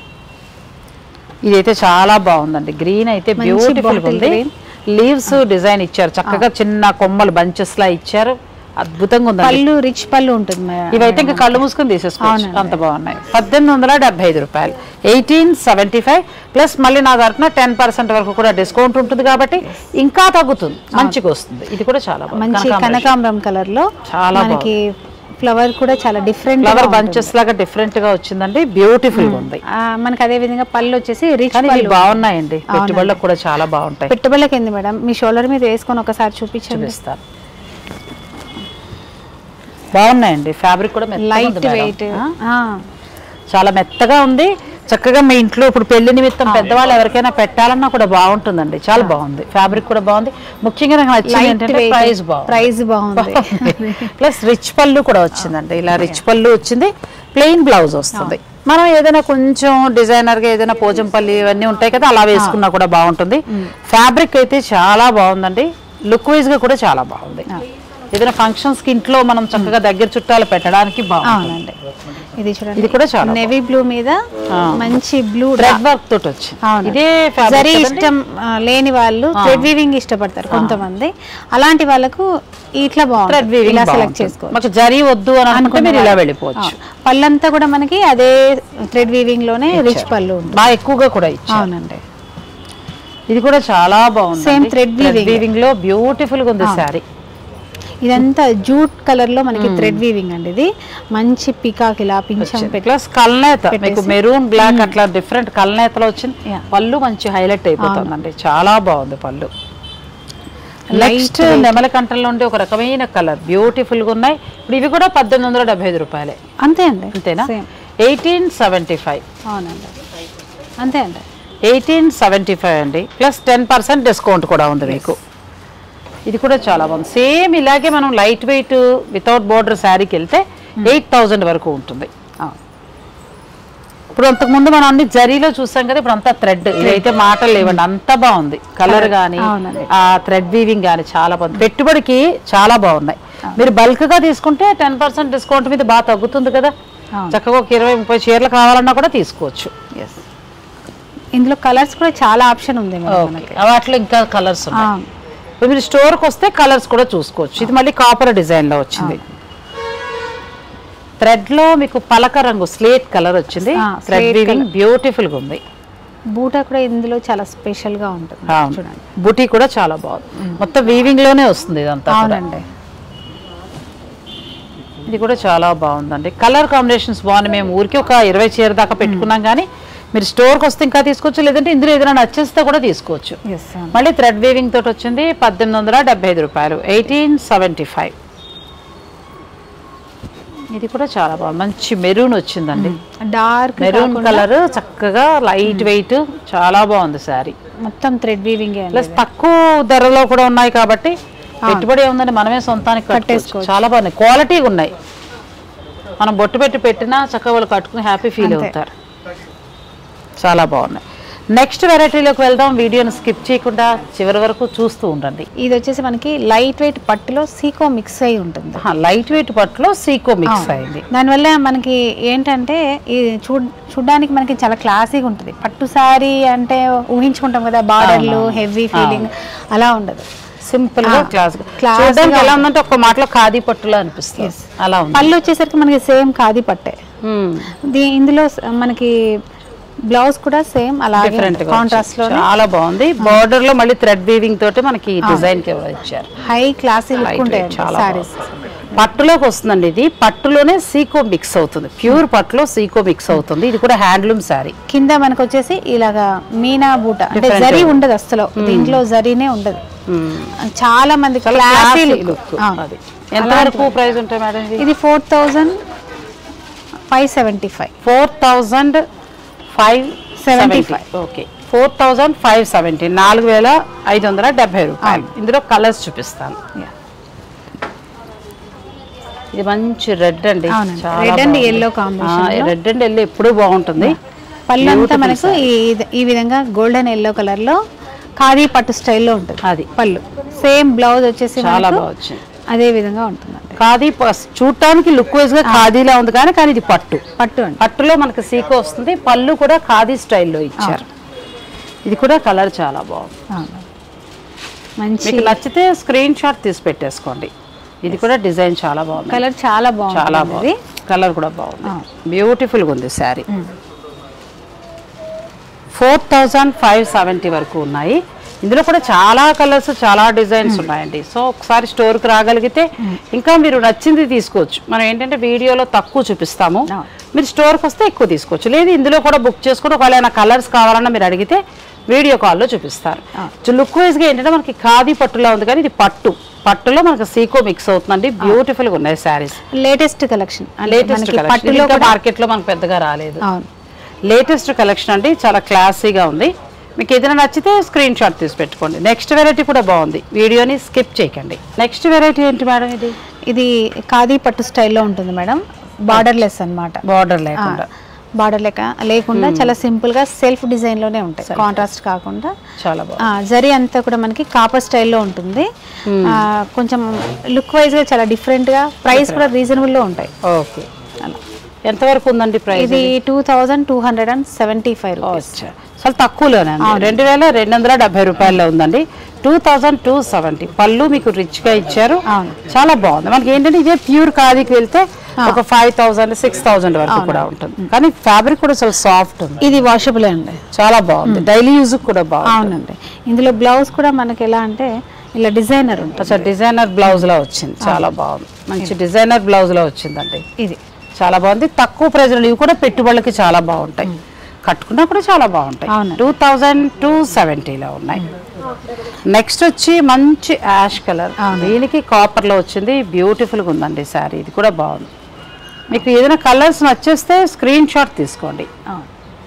ఇదైతే చాలా బాగుందండి గ్రీన్ అయితే మంచి బ్యూటిఫుల్ bottle ఉంది green. లీవ్స్ డిజైన్ ఇచ్చారు చక్కగా చిన్న కొమ్మలు బంచెస్ లా ఇచ్చారు అద్భుతంగా ఉందండి పళ్ళు రిచ్ పళ్ళు ఉంటుంది మేడం. ఇవైతే ఇంకా కళ్ళు మూసుకొని తీసేసుకోవచ్చు అవునండి. అంత బాగున్నాయి పద్దెనిమిది వందల డెబ్బై ఐదు రూపాయలు ఎయిటీన్ సెవెంటీ ఫైవ్ ప్లస్ మళ్ళీ నా తరఫున టెన్ పర్సెంట్ వరకు కూడా డిస్కౌంట్ ఉంటుంది కాబట్టి ఇంకా తగ్గుతుంది మంచిగా వస్తుంది ఇది కూడా చాలా బాగుంది మంచి కనకాంబరం. కనకాంబరం కలర్ లో చాలా మనకి ఫ్లవర్ కూడా చాలా డిఫరెంట్ ఫ్లవర్ బంచెస్ లాగా డిఫరెంట్ గా వచ్చిందండి బ్యూటిఫుల్ గా ఉంది మనకి అదే విధంగా పళ్ళు వచ్చేసి రిచ్ కానీ ఇవి పళ్ళు బాగున్నాయండి పెట్టుబడులకు కూడా చాలా బాగుంటాయి పెట్టుబడులకి ఏంది మేడం మీ షోల్డర్ మీద వేసుకొని ఒకసారి చూపించండి చూపిస్తాను బాగున్నాయండి ఫ్యాబ్రిక్ కూడా మెత్తగా లైట్ ఉంది మేడం. వెయిట్ ఆ? చాలా మెత్తగా ఉంది చక్కగా మీ ఇంట్లో ఇప్పుడు పెళ్లి నిమిత్తం పెద్దవాళ్ళు ఎవరికైనా పెట్టాలన్నా కూడా బాగుంటుందండి చాలా బాగుంది ఫ్యాబ్రిక్ కూడా బాగుంది ముఖ్యంగా నాకు నచ్చింది లైట్ ఏంటంటే వెయిట్ ప్రైస్ బాగుంది ప్రైస్ బాగుంది ప్లస్ రిచ్ పళ్ళు కూడా వచ్చిందండి ఇలా రిచ్ పళ్ళు వచ్చింది ప్లెయిన్ బ్లౌజ్ వస్తుంది మనం ఏదైనా కొంచెం డిజైనర్ గా ఏదైనా పోచంపల్లి ఇవన్నీ ఉంటాయి కదా అలా వేసుకున్నా కూడా బాగుంటుంది ఫ్యాబ్రిక్ అయితే చాలా బాగుందండి లుక్ వైజ్ గా కూడా చాలా బాగుంది ఏదైనా ఫంక్షన్స్ కి ఇంట్లో మనం చక్కగా దగ్గర చుట్టాలు పెట్టడానికి బాగుంది అవునండి ఇది చూడండి ఇది కూడా చాలా నెవీ బ్లూ మీద మంచి బ్లూ థ్రెడ్ వర్క్ తోటి వచ్చింది అవును. ఇదే జరీ ఫ్యాబ్రిక్ ఇష్టం ఆ, లేని వాళ్ళు థ్రెడ్ వీవింగ్ ఇష్టపడతారు కొంతమంది అలాంటి వాళ్ళకు ఇట్లా థ్రెడ్ బాగుంటుంది వీవింగ్ ఇలా సెలెక్ట్ చేసుకోవచ్చు మాకు జరీ వద్దు అని అనుకుంటే మీరు ఇలా వెళ్ళిపోవచ్చు పళ్ళంతా కూడా మనకి అదే థ్రెడ్ వీవింగ్ లోనే రిచ్ పళ్ళు ఉంది బాగా ఎక్కువగా కూడా ఇచ్చారు అవునండి ఇది కూడా చాలా బాగుంది Same thread weaving. వీవింగ్ లో బ్యూటిఫుల్ గా ఉంది శారీ ఇదంతా జూట్ కలర్ లో మనకి థ్రెడ్ వీవింగ్ అండి ఇది మంచి పికాక్ ఇలా పింఛం పెట్టి ప్లస్ కల్నేత మీకు మెరూన్ బ్లాక్ అట్లా డిఫరెంట్ కల్నేతలో వచ్చింది Yeah. పళ్ళు మంచి హైలైట్ అయిపోతుందండి చాలా బాగుంది పళ్ళు Light నెక్స్ట్ నెమల కంటల్లో ఉండే ఒక రకమైన కలర్ బ్యూటిఫుల్ గా ఉన్నాయి ఇప్పుడు ఇవి కూడా పద్దెనిమిది వందల డెబ్బై ఐదు రూపాయలే అంతే అండి అంతేనా Same. ఎయిటీన్ సెవెంటీ ఫైవ్ అవునండి అంతే అండి ఎయిటీన్ సెవెంటీ ఫైవ్ అండి ప్లస్ టెన్ పర్సెంట్ డిస్కౌంట్ కూడా ఉంది మీకు ఇది కూడా చాలా బాగుంది సేమ్ ఇలాగే మనం లైట్ వెయిట్ వితౌట్ బోర్డర్ శారీకి వెళ్తే ఎయిట్ థౌజండ్ వరకు ఉంటుంది ఇప్పుడు అంతకుముందు మనం అన్ని జరీలో చూసాం కదా ఇప్పుడు అంతా థ్రెడ్ ఇదైతే మాటలు లేవండి అంత బాగుంది కలర్ కానీ అవునండి. ఆ థ్రెడ్ వీవింగ్ కానీ చాలా బాగుంది పెట్టుబడికి చాలా బాగున్నాయి మీరు బల్క్ గా తీసుకుంటే టెన్ పర్సెంట్ డిస్కౌంట్ మీద బాగా తగ్గుతుంది కదా అవును. చక్కగా ఒక ఇరవై ముప్పై చీరలు కావాలన్నా కూడా తీసుకోవచ్చు ఎస్ ఇందులో కలర్స్ కూడా చాలా ఆప్షన్ ఉంది మేడం మనకి ఓకే వాటిలో ఇంకా కలర్స్ ఉన్నాయి అవును. ఇప్పుడు మీరు స్టోర్కి వస్తే కలర్స్ కూడా చూసుకోవచ్చు ఇది మళ్ళీ కాపర్ డిజైన్ లో వచ్చింది థ్రెడ్ లో మీకు పలక రంగు స్లేట్ కలర్ వచ్చింది ఆ, థ్రెడ్ slate వీవింగ్ బ్యూటిఫుల్ గా ఉంది బూటా కూడా ఇందులో చాలా స్పెషల్ గా ఉంటుంది అవును. చూడండి బుటీ కూడా చాలా బాగుంది మొత్తం వీవింగ్ లోనే వస్తుంది ఇదంతా కూడా. అవునండి ఇది కూడా చాలా బాగుందండి కలర్ కాంబినేషన్స్ బాగున్నాయి మేము ఊరికి ఒక ఇరవై చీర దాకా పెట్టుకున్నాం కానీ మీరు స్టోర్కి వస్తే ఇంకా తీసుకోవచ్చు లేదంటే ఇందులో ఏదైనా నచ్చేస్తే కూడా తీసుకోవచ్చు ఎస్ మళ్ళీ థ్రెడ్ వీవింగ్ తోటి వచ్చింది పద్దెనిమిది వందల డెబ్బై ఐదు రూపాయలు ఎయిటీన్ సెవెంటీ ఫైవ్ ఇది కూడా చాలా బాగుంది మంచి మెరూన్ వచ్చిందండి డార్క్ మెరూన్ కలర్ చక్కగా లైట్ వెయిట్ చాలా బాగుంది శారీ మొత్తం థ్రెడ్ వీవింగ్ ప్లస్ తక్కువ ధరలో కూడా ఉన్నాయి కాబట్టి పెట్టుబడి ఏముందంటే మనమే సొంతానికి కట్టేసుకోవచ్చు కట్టేసుకోవచ్చు. చాలా బాగున్నాయి క్వాలిటీగా ఉన్నాయి మనం బొట్టు పెట్టి పెట్టినా చక్కగా వాళ్ళు కట్టుకుని హ్యాపీ ఫీల్ అంతే. అవుతారు చాలా బాగున్నాయి నెక్స్ట్ వెరైటీలోకి వెళ్దాం వీడియోని స్కిప్ చేయకుండా చివరి వరకు చూస్తూ ఉండండి ఇది వచ్చేసి మనకి లైట్ వెయిట్ పట్టులో సీకో మిక్స్ అయి ఉంటుంది లైట్ వెయిట్ పట్టులో సీకో మిక్స్ అయింది దానివల్ల మనకి ఏంటంటే ఇది చూ చూడడానికి మనకి చాలా క్లాసీగా ఉంటుంది పట్టు సారీ అంటే ఊహించుకుంటాం కదా బార్డర్లు హెవీ ఫీలింగ్ అలా ఉండదు సింపుల్ గా ఆ, క్లాస్ class చూడడానికి గా ఎలా ఉందంటే ఒక్క మాటలో ఖాదీ పట్టులో అనిపిస్తుంది అలా ఉంది పళ్ళు వచ్చేసరికి మనకి సేమ్ ఖాదీ పట్టే మ్మ్. దీ ఇందులో స- మనకి బ్లౌజ్ కూడా సేమ్ అలాగే డిఫరెంట్ కాంట్రాస్ట్ లో చాలా బాగుంది బార్డర్ లో మళ్ళీ థ్రెడ్ వీవింగ్ తోటి మనకి డిజైన్ కి ఇచ్చారు హై క్లాసీ లుక్ Light ఉంటాయి weight, చాలా సారీస్ పట్టులోకి వస్తుందండి ఇది పట్టులోనే సీకో మిక్స్ అవుతుంది ప్యూర్ పట్టులో సీకో మిక్స్ అవుతుంది ఇది కూడా హ్యాండ్లూమ్ శారీ కింద మనకు వచ్చేసి ఇలాగా మీనా బూట అంటే Different. జరీ ఉండదు అసలు దీంట్లో జరీనే ఉండదు చాలా మంది చాలా క్లాసీ classy లుక్ look. అది ఎంత వరకు ప్రైస్ ఉంటాయి మేడం ఇది ఇది four thousand five seventy five four thousand five seventy 75. Okay four thousand five seventy నాలుగు వేల ఐదు వందల డెబ్బై రూపాయలు ఇందులో కలర్స్ చూపిస్తాను ఇది మంచి రెడ్ అండి అవునండి. Red and yellow combination లో. రెడ్ అండ్ ఎల్లో ఎప్పుడు బాగుంటుంది పళ్ళు అంతా మనకు ఈ- ఈ విధంగా గోల్డెన్ ఎల్లో కలర్ లో ఖాదీ పట్టు స్టైల్లో ఉంటుంది అది పళ్ళు సేమ్ బ్లౌజ్ వచ్చేసి చాలా మనకు బాగా వచ్చింది అదే విధంగా ఉంటుందండి ఖాదీ ప- చూడటానికి లుక్ వైజ్ గా ఖాదీలా ఉంది కానీ కానీ ఇది పట్టు పట్టు అండి పట్టులో మనకి సీకో వస్తుంది పళ్ళు కూడా ఖాదీ స్టైల్లో ఇచ్చారు ఇది కూడా కలర్ చాలా బాగుంది అవును. మంచి మీకు నచ్చితే స్క్రీన్ షాట్ తీసి పెట్టేసుకోండి ఇది కూడా డిజైన్ చాలా బాగుంది కలర్ చాలా చాలా బాగుంటుంది బాగుంది కలర్ కూడా బాగుంది ఆ. బ్యూటిఫుల్గా ఉంది sari four thousand five seventy వరకు ఉన్నాయి ఇందులో కూడా చాలా కలర్స్ చాలా డిజైన్స్ ఉన్నాయండి సో ఒకసారి స్టోర్కి రాగలిగితే ఇంకా మీరు నచ్చింది తీసుకోవచ్చు మనం ఏంటంటే వీడియోలో తక్కువ చూపిస్తాము ఆ. మీరు స్టోర్కి వస్తే ఎక్కువ తీసుకోవచ్చు లేదు ఇందులో కూడా బుక్ చేసుకుని ఒకవేళ ఏమైనా కలర్స్ కావాలన్నా మీరు అడిగితే వీడియో కాల్లో చూపిస్తారు లుక్ వైజ్గా ఏంటంటే మనకి ఖాదీ పట్టులా ఉంది కానీ ఇది పట్టు పట్టులో మనకి సీకో మిక్స్ అవుతుందండి బ్యూటిఫుల్గా ఉన్నాయి శారీస్ లేటెస్ట్ కలెక్షన్ లేటెస్ట్ పట్టులో కలెక్షన్ కూడా మార్కెట్లో మనకు పెద్దగా రాలేదు అవును లేటెస్ట్ కలెక్షన్ అండి చాలా క్లాసీగా ఉంది మీకు ఏదైనా నచ్చితే స్క్రీన్ షాట్ తీసి పెట్టుకోండి నెక్స్ట్ వెరైటీ కూడా బాగుంది వీడియోని స్కిప్ చేయకండి నెక్స్ట్ వెరైటీ ఏంటి మేడం ఇది ఇది ఖాదీ పట్టు స్టైల్లో ఉంటుంది మేడం బార్డర్ లెస్ అనమాట బార్డర్ లేకుండా బార్డర్ లెక్క లేకుండా చాలా సింపుల్ గా సెల్ఫ్ డిజైన్ లోనే ఉంటాయి కాంట్రాస్ట్ కాకుండా చాలా బాగుంది ఆ, జరీ అంతా కూడా మనకి కాపర్ స్టైల్లో ఉంటుంది ఆ, కొంచెం లుక్ వైజ్ గా చాలా డిఫరెంట్ గా ప్రైస్ కూడా రీజనబుల్ లో ఉంటాయి ఓకే ఎంతవరకు ఉందండి ప్రైస్ ఇది two thousand two hundred and seventy five rupees చాలా తక్కువలోనే ఉంది రెండు వేల రెండు వందల డెబ్బై రూపాయల్లో ఉందండి టూ థౌజండ్ టూ సెవెంటీ పళ్ళు మీకు రిచ్ గా ఇచ్చారు అవును. చాలా బాగుంది మనకి ఏంటంటే ఇదే ప్యూర్ ఖాదీకి వెళ్తే ఒక ఫైవ్ థౌసండ్ సిక్స్ థౌసండ్ వరకు కూడా ఉంటుంది కానీ ఫ్యాబ్రిక్ కూడా చాలా సాఫ్ట్ ఉంది ఇది వాషబుల్ అండి చాలా బాగుంది డైలీ యూజ్ కూడా బాగుంది అవునండి ఇందులో బ్లౌజ్ కూడా మనకి ఎలా అంటే ఇలా డిజైనర్ ఉంటుంది అసలు డిజైనర్ బ్లౌజ్ లో వచ్చింది చాలా బాగుంది మంచి డిజైనర్ బ్లౌజ్ లో వచ్చిందండి ఇది చాలా బాగుంది తక్కువ ప్రైజ్ ఇవి కూడా పెట్టుబడులకి చాలా బాగుంటాయి కట్టుకున్నా కూడా చాలా బాగుంటాయి అవును. టూ థౌజండ్ టూ సెవెంటీలో ఉన్నాయి నెక్స్ట్ వచ్చి మంచి యాష్ కలర్ దీనికి కాపర్ లో వచ్చింది బ్యూటిఫుల్ గా ఉందండి శారీ ఇది కూడా బాగుంది మీకు ఏదైనా కలర్స్ నచ్చేస్తే స్క్రీన్ షాట్ తీసుకోండి అవును.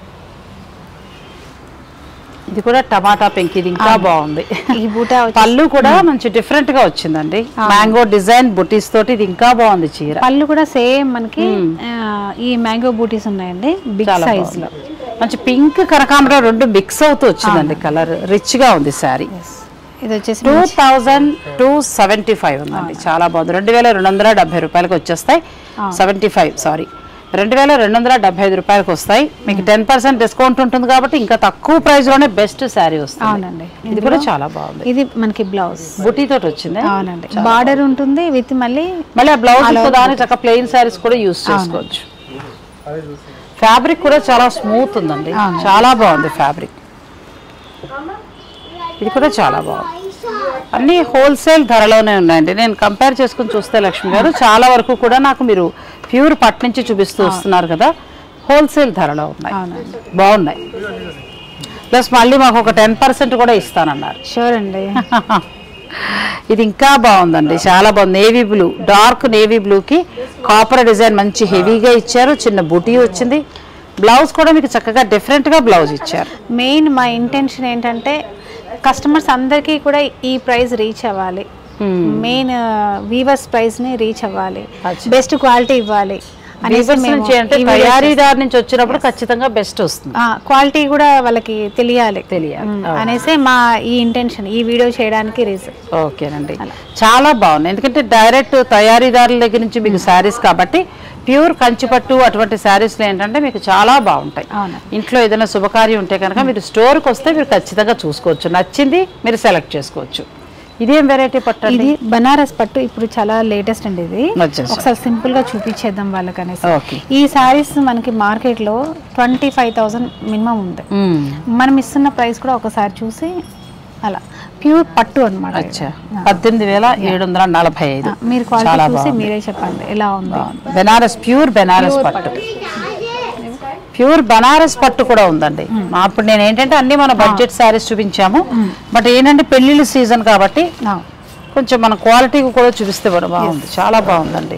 ఇది కూడా టమాటా పింక్ ఇది ఇంకా బాగుంది ఈ బూట వచ్చి- పళ్ళు కూడా మంచి డిఫరెంట్ గా వచ్చిందండి మ్యాంగో డిజైన్ బుటీస్ తోటి ఇది ఇంకా బాగుంది చీర పళ్ళు కూడా సేమ్ మనకి ఆ, ఈ మ్యాంగో బూటీస్ ఉన్నాయండి బిగ్ చాలా సైజ్ బాగుంది. లో మంచి పింక్ కనకాంబరం రెండు మిక్స్ అవుతూ వచ్చిందండి కలర్ రిచ్ గా ఉంది శారీ ఇది వచ్చేసి two thousand two seventy five ఉందండి చాలా బాగుంది రెండు వేల రెండు వందల డెబ్బై రూపాయలకి వచ్చేస్తాయి సెవెంటీ ఫైవ్ సారీ రెండు వేల రెండు వందల డెబ్బై ఐదు రూపాయలకి వస్తాయి మీకు టెన్ పర్సెంట్ డిస్కౌంట్ ఉంటుంది కాబట్టి ఇంకా తక్కువ ప్రైస్ లోనే బెస్ట్ శారీ వస్తుంది అవునండి ఇది కూడా చాలా బాగుంది ఇది మనకి బ్లౌజ్ బుటీ తోటి వచ్చింది అవునండి బార్డర్ ఉంటుంది విత్ మళ్ళీ మళ్ళీ ఆ బ్లౌజ్ దానికి చక్క ప్లెయిన్ శారీస్ కూడా యూస్ చేసుకోవచ్చు ఫ్యాబ్రిక్ కూడా చాలా స్మూత్ ఉందండి చాలా బాగుంది ఫ్యాబ్రిక్ ఇది కూడా చాలా బాగుంది అన్ని హోల్సేల్ ధరలోనే ఉన్నాయండి నేను కంపేర్ చేసుకుని చూస్తే లక్ష్మి గారు చాలా వరకు కూడా నాకు మీరు ప్యూర్ పట్టు నుంచి చూపిస్తూ వస్తున్నారు కదా హోల్సేల్ ధరలో ఉన్నాయి అవునండి బాగున్నాయి ప్లస్ మళ్ళీ మాకు ఒక టెన్ పర్సెంట్ కూడా ఇస్తానన్నారు షూర్ అండి ఇది ఇంకా బాగుందండి చాలా బాగుంది నేవీ బ్లూ డార్క్ నేవీ బ్లూకి కాపర్ డిజైన్ మంచి హెవీగా ఇచ్చారు చిన్న బుటీ వచ్చింది బ్లౌజ్ కూడా మీకు చక్కగా డిఫరెంట్గా బ్లౌజ్ ఇచ్చారు మెయిన్ మా ఇంటెన్షన్ ఏంటంటే కస్టమర్స్ అందరికీ కూడా ఈ ప్రైస్ రీచ్ అవ్వాలి మెయిన్ వీవర్స్ ప్రైస్ ని రీచ్ అవ్వాలి అచ్చా. బెస్ట్ క్వాలిటీ ఇవ్వాలి అనేసి వీవర్స్ మేము నుంచి అంటే ఈ videos తయారీదారు నుంచి వచ్చినప్పుడు ఖచ్చితంగా బెస్ట్ వస్తుంది ఆ, క్వాలిటీ కూడా వాళ్ళకి తెలియాలి తెలియాలి. ఉమ్, అనేసి మా ఈ ఇంటెన్షన్ ఈ వీడియో చేయడానికి రీజన్ ఓకేనండి చాలా బాగుంది ఎందుకంటే డైరెక్ట్ తయారీదారుల దగ్గర నుంచి మీకు శారీస్ కాబట్టి ప్యూర్ కంచిపట్టు అటువంటి శారీస్లో ఏంటంటే మీకు చాలా బాగుంటాయి అవును. ఇంట్లో ఏదైనా శుభకార్యం ఉంటే కనుక మీరు స్టోర్కి వస్తే మీరు ఖచ్చితంగా చూసుకోవచ్చు నచ్చింది మీరు సెలెక్ట్ చేసుకోవచ్చు ఇదేం వెరైటీ పట్టు అండి ఇది బనారస్ పట్టు ఇప్పుడు చాలా లేటెస్ట్ అండి ఇది వచ్చేసి. ఒకసారి సింపుల్ గా చూపించేద్దాం వాళ్ళకి అనేసి ఓకే ఈ సారీస్ మనకి మార్కెట్ లో ట్వంటీ ఫైవ్ థౌసండ్ మినిమం ఉంది మ్మ్. మనం ఇస్తున్న ప్రైస్ కూడా ఒకసారి చూసి అలా ప్యూర్ పట్టు అనమాట అచ్చా పద్దెనిమిది వేల ఏడు వందల నలభై ఐదు మీరు క్వాలిటీ చాలా చూసి బాగుంది. మీరే చెప్పండి ఎలా ఉంది బెనారస్ ప్యూర్ బెనారస్ పట్టు ప్యూర్ బనారస్ పట్టు కూడా ఉందండి మా అప్పుడు నేను ఏంటంటే అన్ని మన బడ్జెట్ శారీస్ చూపించాము బట్ ఏంటంటే పెళ్లిళ్ళ సీజన్ కాబట్టి ఆ, కొంచెం మన క్వాలిటీ కూడా చూపిస్తే కూడా బాగుంది చాలా బాగుందండి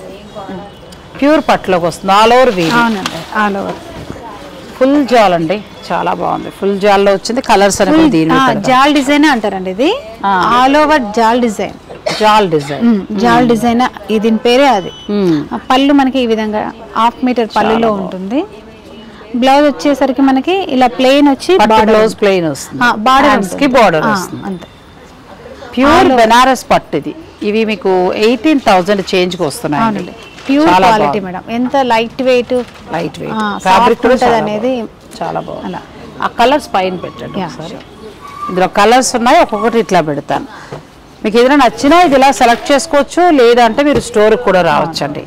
ప్యూర్ పట్టులోకి వస్తుంది ఆల్ ఓవర్ వీ అవునండి ఆల్ ఓవర్ ఫుల్ జాల్ అండి చాలా బాగుంది ఫుల్ జాల్లో వచ్చింది కలర్స్ అనేవి దీని మీద పెడదాం. జాల్ డిజైన్ అంటారండి ఇది ఆ. ఆల్ ఓవర్ జాల్ డిజైన్ జాల్ డిజైన్ జాల్ డిజైన్ ఈ దీని పేరే అది ఆ పళ్ళు మనకి ఈ విధంగా హాఫ్ మీటర్ పళ్ళులో ఉంటుంది బ్లౌజ్ వచ్చేసరికి మనకి ఇలా ప్లెయిన్ వచ్చి పట్టు బార్డర్ బ్లౌజ్ ప్లెయిన్ వస్తుంది బార్డర్ Hands కి బార్డర్ వస్తుంది అంతే ప్యూర్ బెనారస్ పట్టు ఇది ఇవి మీకు ఎయిటీన్ థౌజండ్ చేంజ్ కి వస్తున్నాయి అవునండి ప్యూర్ చాలా క్వాలిటీ మేడం ఎంత లైట్ వెయిట్ లైట్ వెయిట్ ఆ, ఫ్యాబ్రిక్ soft కూడా ఉంటది చాలా అనేది బాగుంది. చాలా బాగుంది అలా ఆ కలర్స్ పైన పెట్టండి Yeah, ఒకసారి ఇందులో కలర్స్ ఉన్నాయి ఒక్కొక్కటి ఇట్లా పెడతాను మీకు ఏదైనా నచ్చినా ఇది ఇలా సెలెక్ట్ చేసుకోవచ్చు లేదంటే మీరు స్టోర్కి కూడా రావచ్చండి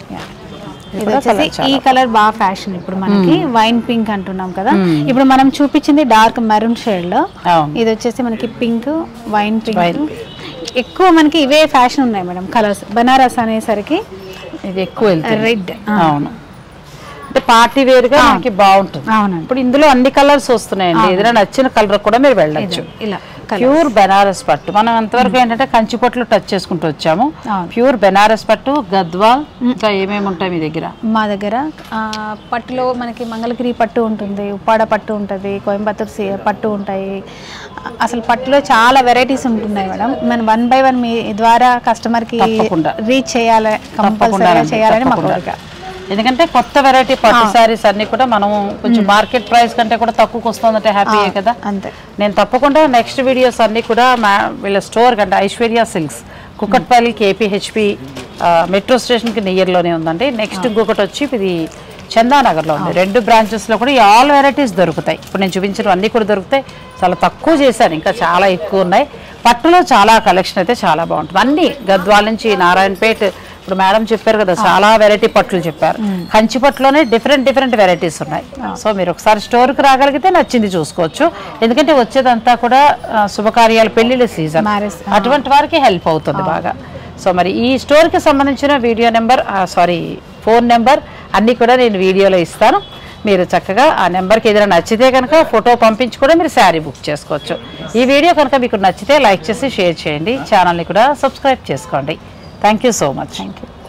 ఇది వచ్చేసి ఈ కలర్ బాగా ఫ్యాషన్ ఇప్పుడు మనకి వైన్ పింక్ అంటున్నాం కదా ఇప్పుడు మనం చూపించింది డార్క్ మెరూన్ షేడ్ లో అవును ఇది వచ్చేసి మనకి పింక్ వైన్ Wine పింక్ ఎక్కువ మనకి ఇవే ఫ్యాషన్ ఉన్నాయి మేడం కలర్స్ బనారస్ అనేసరికి ఇది ఎక్కువ వెళ్తుంది రెడ్ అవును అంటే పార్టీ వేర్ గా మనకి బాగుంటుంది అవునండి ఇప్పుడు ఇందులో అన్ని కలర్స్ వస్తున్నాయండి ఏదైనా నచ్చిన కలర్ కూడా మీరు వెళ్ళొచ్చు ఇలా ప్యూర్ బెనారస్ పట్టు మనం అంతవరకు ఏంటంటే కంచి పట్టులో టచ్ చేసుకుంటూ వచ్చాము అవును. ప్యూర్ బెనారస్ పట్టు గద్వాల్ ఇంకా ఏమేమి ఉంటాయి మీ దగ్గర మా దగ్గర ఆ, పట్టులో మనకి మంగళగిరి పట్టు ఉంటుంది ఉప్పాడ పట్టు ఉంటుంది కోయంబత్తూర్ సి- పట్టు ఉంటాయి అసలు పట్టులో చాలా వెరైటీస్ ఉంటున్నాయి మేడం మనం వన్ బై వన్ మీ ద్వారా కస్టమర్కి తప్పకుండా. రీచ్ చేయాలి కంపల్సరీగా అండి, చేయాలని మా తప్పకుండా. కోరిక ఎందుకంటే కొత్త వెరైటీ పట్టు శారీస్ అన్ని కూడా మనం కొంచెం మార్కెట్ ప్రైస్ కంటే కూడా తక్కువకి వస్తుందంటే హ్యాపీయే కదా అంతే నేను తప్పకుండా నెక్స్ట్ వీడియోస్ అన్ని కూడా మా వీళ్ళ స్టోర్ కంటే Aishwarya silks Kukatpally KPHB metro స్టేషన్కి నియర్లోనే ఉందండి నెక్స్ట్ ఇంకొకటి వచ్చి ఇది చందానగర్లో ఉంది రెండు బ్రాంచెస్లో కూడా ఈ ఆల్ వెరైటీస్ దొరుకుతాయి ఇప్పుడు నేను చూపించిన అన్నీ కూడా దొరుకుతాయి చాలా తక్కువ చేశాను ఇంకా చాలా ఎక్కువ ఉన్నాయి పట్టులో చాలా కలెక్షన్ అయితే చాలా బాగుంటుంది అన్ని గద్వాల నుంచి నారాయణపేట్ ఇప్పుడు మేడం చెప్పారు కదా చాలా వెరైటీ పట్లు చెప్పారు కంచి పట్టులోనే డిఫరెంట్ డిఫరెంట్ వెరైటీస్ ఉన్నాయి సో మీరు ఒకసారి స్టోర్కి రాగలిగితే నచ్చింది చూసుకోవచ్చు ఎందుకంటే వచ్చేదంతా కూడా ఆ, శుభకార్యాలు పెళ్లిళ్ళ సీజన్ Marriage, అటువంటి వారికి హెల్ప్ అవుతుంది బాగా సో మరి ఈ స్టోర్కి సంబంధించిన video number sorry phone number అన్నీ కూడా నేను వీడియోలో ఇస్తాను మీరు చక్కగా ఆ నెంబర్కి ఏదైనా నచ్చితే కనుక ఫోటో పంపించి కూడా మీరు శారీ బుక్ చేసుకోవచ్చు ఈ వీడియో కనుక మీకు నచ్చితే లైక్ చేసి షేర్ చేయండి ఛానల్ని కూడా సబ్స్క్రైబ్ చేసుకోండి thank you so much thank you